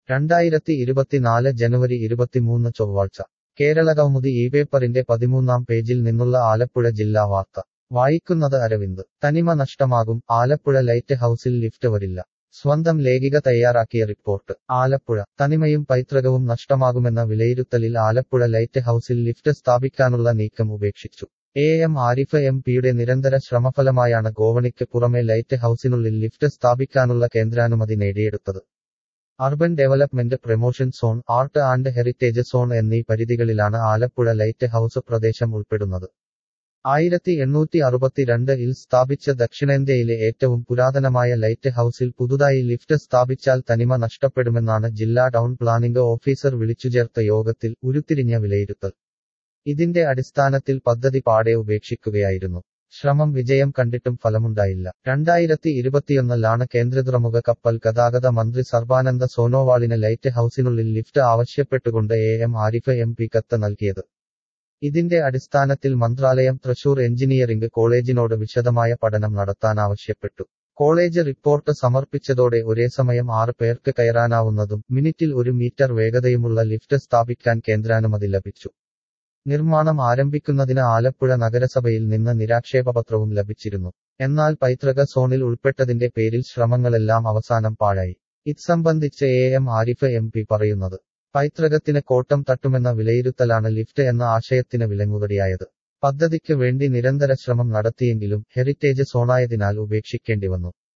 രണ്ടായിരത്തി ഇരുപത്തിനാല് ജനുവരി ഇരുപത്തിമൂന്ന് ചൊവ്വാഴ്ച കേരളകൗമുദി ഈ പേപ്പറിന്റെ പതിമൂന്നാം പേജിൽ നിന്നുള്ള ആലപ്പുഴ ജില്ലാ വാർത്ത വായിക്കുന്നത് അരവിന്ദ് തനിമ നഷ്ടമാകും ആലപ്പുഴ ലൈറ്റ് ഹൌസിൽ ലിഫ്റ്റ് വരില്ല സ്വന്തം ലേഖിക തയ്യാറാക്കിയ റിപ്പോർട്ട് ആലപ്പുഴ തനിമയും പൈതൃകവും നഷ്ടമാകുമെന്ന വിലയിരുത്തലിൽ ആലപ്പുഴ ലൈറ്റ് ഹൌസിൽ ലിഫ്റ്റ് സ്ഥാപിക്കാനുള്ള നീക്കം ഉപേക്ഷിച്ചു എ എം ആരിഫ് എം പിയുടെ നിരന്തര ശ്രമഫലമായാണ് ഗോവണിക്ക് പുറമെ ലൈറ്റ് ഹൌസിനുള്ളിൽ ലിഫ്റ്റ് സ്ഥാപിക്കാനുള്ള കേന്ദ്രാനുമതി നേടിയെടുത്തത് urban development promotion zone art and heritage zone എന്നീ പരിധികളിലാണ് ആലപ്പുഴ ലൈറ്റ് ഹൌസ് പ്രദേശം ഉൾപ്പെടുന്നത് ആയിരത്തി എണ്ണൂറ്റി അറുപത്തിരണ്ട് ഇൽ സ്ഥാപിച്ച ദക്ഷിണേന്ത്യയിലെ ഏറ്റവും പുരാതനമായ ലൈറ്റ് ഹൌസിൽ പുതുതായി ലിഫ്റ്റ് സ്ഥാപിച്ചാൽ തനിമ നഷ്ടപ്പെടുമെന്നാണ് ജില്ലാ ടൗൺ പ്ലാനിംഗ് ഓഫീസർ വിളിച്ചുചേർത്ത യോഗത്തിൽ ഉരുത്തിരിഞ്ഞ വിലയിരുത്തൽ ഇതിന്റെ അടിസ്ഥാനത്തിൽ പദ്ധതി പാടെ ഉപേക്ഷിക്കുകയായിരുന്നു ശ്രമം വിജയം കണ്ടിട്ടും ഫലമുണ്ടായില്ല രണ്ടായിരത്തി ഇരുപത്തിയൊന്നിലാണ് കേന്ദ്രതുറമുഖ കപ്പൽ ഗതാഗത മന്ത്രി സർബാനന്ദ സോനോവാളിന് ലൈറ്റ് ഹൌസിനുള്ളിൽ ലിഫ്റ്റ് ആവശ്യപ്പെട്ടുകൊണ്ട് A M Arif M P കത്ത് നൽകിയത് ഇതിന്റെ അടിസ്ഥാനത്തിൽ മന്ത്രാലയം തൃശൂർ എഞ്ചിനീയറിംഗ് കോളേജിനോട് വിശദമായ പഠനം നടത്താനാവശ്യപ്പെട്ടു കോളേജ് റിപ്പോർട്ട് സമർപ്പിച്ചതോടെ ഒരേ സമയം ആറ് പേർക്ക് കയറാനാവുന്നതും മിനിറ്റിൽ ഒരു മീറ്റർ വേഗതയുമുള്ള ലിഫ്റ്റ് സ്ഥാപിക്കാൻ കേന്ദ്രാനുമതി ലഭിച്ചു നിർമ്മാണം ആരംഭിക്കുന്നതിന് ആലപ്പുഴ നഗരസഭയിൽ നിന്ന് നിരാക്ഷേപപത്രവും ലഭിച്ചിരുന്നു എന്നാൽ പൈതൃക സോണിൽ ഉൾപ്പെട്ടതിന്റെ പേരിൽ ശ്രമങ്ങളെല്ലാം അവസാനം പാഴായി ഇത് സംബന്ധിച്ച് A M Arif M P പറയുന്നത് പൈതൃകത്തിന് കോട്ടം തട്ടുമെന്ന വിലയിരുത്തലാണ് ലിഫ്റ്റ് എന്ന ആശയത്തിന് വിലങ്ങുകടിയായത് പദ്ധതിക്ക് വേണ്ടി നിരന്തര ശ്രമം നടത്തിയെങ്കിലും ഹെറിറ്റേജ് സോണായതിനാൽ ഉപേക്ഷിക്കേണ്ടി വന്നു